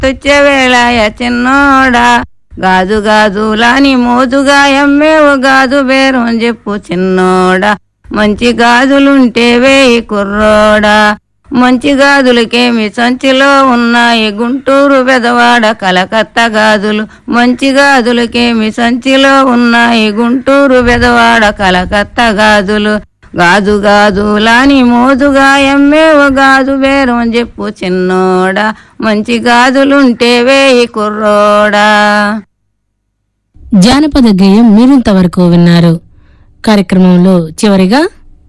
వచ్చే వేళాయ చిన్నోడా గాజు గాజులాని మోజుగా ఎమ్మేవు గాజు బేరం చెప్పు చిన్నోడా మంచి గాజులుంటే వేయి కుర్రోడా మంచి గాజులకేమి సంచిలో ఉన్నాయి గుంటూరు పెదవాడ కలకత్తా గాజులు మంచి గాజులకేమి సంచిలో ఉన్నాయి గుంటూరు పెదవాడ కలకత్తా గాజులు గాజు గాజులాని మోజుగా ఎమ్మేవు గాజు బేరం చెప్పు చిన్నోడా మంచి గాజులుంటే వేయి కుర్రోడా జానపద గేయం మీరింతవరకు విన్నారు కార్యక్రమంలో చివరిగా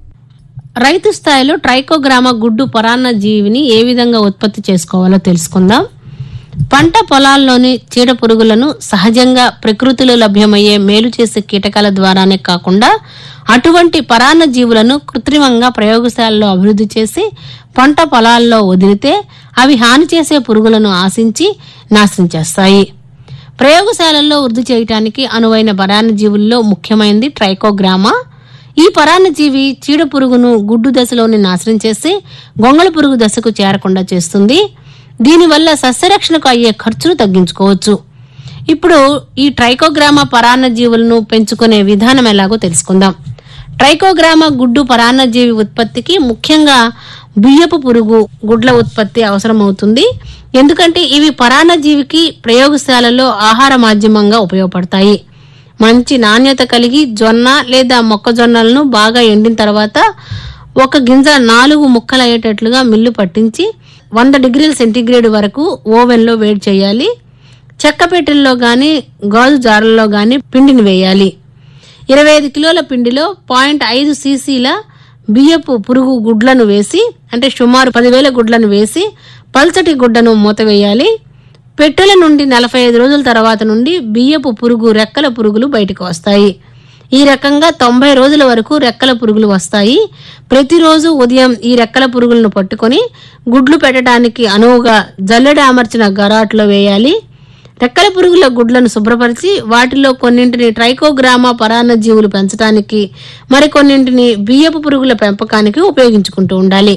రైతు స్థాయిలో ట్రైకోగ్రామా గుడ్డు పరాన్న జీవిని ఏ విధంగా ఉత్పత్తి చేసుకోవాలో తెలుసుకుందాం పంట పొలాల్లోని చీడ పురుగులను సహజంగా ప్రకృతిలో లభ్యమయ్యే మేలు చేసే కీటకాల ద్వారానే కాకుండా అటువంటి పరాన్న జీవులను కృత్రిమంగా ప్రయోగశాలలో అభివృద్ధి చేసి పంట పొలాల్లో వదిలితే అవి హాని చేసే పురుగులను ఆశించి నాశనం చేస్తాయి ప్రయోగశాలల్లో వృద్ధి చేయటానికి అనువైన పరాన్నజీవుల్లో ముఖ్యమైనది ట్రైకోగ్రామా ఈ పరాన్నజీవి చీడ పురుగును గుడ్డు దశలోని నాశనం చేసి గొంగళ పురుగు దశకు చేరకుండా చేస్తుంది దీనివల్ల సస్యరక్షణకు అయ్యే ఖర్చును తగ్గించుకోవచ్చు ఇప్పుడు ఈ ట్రైకోగ్రామా పరాన్నజీవులను పెంచుకునే విధానం ఎలాగో తెలుసుకుందాం ట్రైకోగ్రామా గుడ్డు పరాన్నజీవి ఉత్పత్తికి ముఖ్యంగా బియ్యపు పురుగు గుడ్ల ఉత్పత్తి అవసరమవుతుంది ఎందుకంటే ఇవి పరాన్నజీవికి ప్రయోగశాలలో ఆహార మాధ్యమంగా ఉపయోగపడతాయి మంచి నాణ్యత కలిగి జొన్న లేదా మొక్కజొన్నలను బాగా ఎండిన తర్వాత ఒక గింజ నాలుగు ముక్కలు అయ్యేటట్లుగా మిల్లు పట్టించి వంద డిగ్రీల సెంటీగ్రేడ్ వరకు ఓవెన్లో వేడి చేయాలి చెక్క పెట్టెల్లో గాని గాజు జారల్లో గాని పిండిని వేయాలి ఇరవై ఐదు కిలోల పిండిలో పాయింట్ ఐదు సీసీల బియ్యపు పురుగు గుడ్లను వేసి అంటే సుమారు పదివేల గుడ్లను వేసి పల్చటి గుడ్డను మూత వేయాలి పెట్టెల నుండి నలభై ఐదు రోజుల తర్వాత నుండి బియ్యపు పురుగు రెక్కల పురుగులు బయటకు వస్తాయి ఈ రకంగా తొంభై రోజుల వరకు రెక్కల పురుగులు వస్తాయి ప్రతిరోజు ఉదయం ఈ రెక్కల పురుగులను పట్టుకొని గుడ్లు పెట్టడానికి అనువుగా జల్లెడ అమర్చిన గరాట్లో వేయాలి రెక్కల పురుగుల గుడ్లను శుభ్రపరిచి వాటిలో కొన్నింటిని ట్రైకోగ్రామా పరాన్న జీవులు పెంచడానికి మరికొన్నింటిని బియ్యపు పురుగుల పెంపకానికి ఉపయోగించుకుంటూ ఉండాలి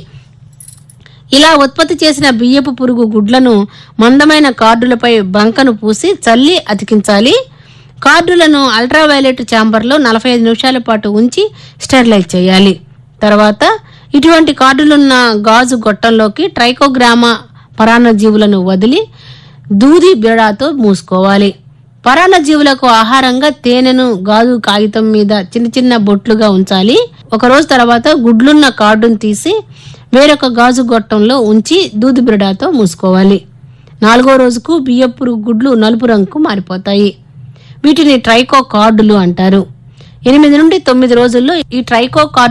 ఇలా ఉత్పత్తి చేసిన బియ్యపు పురుగు గుడ్లను మందమైన కార్డులపై బంకను పూసి చల్లి అతికించాలి కార్డులను అల్ట్రావైలెట్ ఛాంబర్లో నలభై ఐదు నిమిషాల పాటు ఉంచి స్టెరిలైజ్ చేయాలి తర్వాత ఇటువంటి కార్డులున్న గాజు గొట్టంలోకి ట్రైకోగ్రామా పరాన్న జీవులను వదిలి దూది బిడాతో మూసుకోవాలి పరాన్న జీవులకు ఆహారంగా తేనెను గాజు కాగితం మీద చిన్న చిన్న బొట్లుగా ఉంచాలి ఒక రోజు తర్వాత గుడ్లున్న కార్డును తీసి వేరొక గాజు గొట్టంలో ఉంచి దూది బిడాతో మూసుకోవాలి నాలుగో రోజుకు బియ్యపు గుడ్లు నలుపు రంగుకు మారిపోతాయి వీటిని ట్రైకో కార్డులు అంటారు ఎనిమిది నుండి తొమ్మిది రోజుల్లో ఈ ట్రైకో కార్డు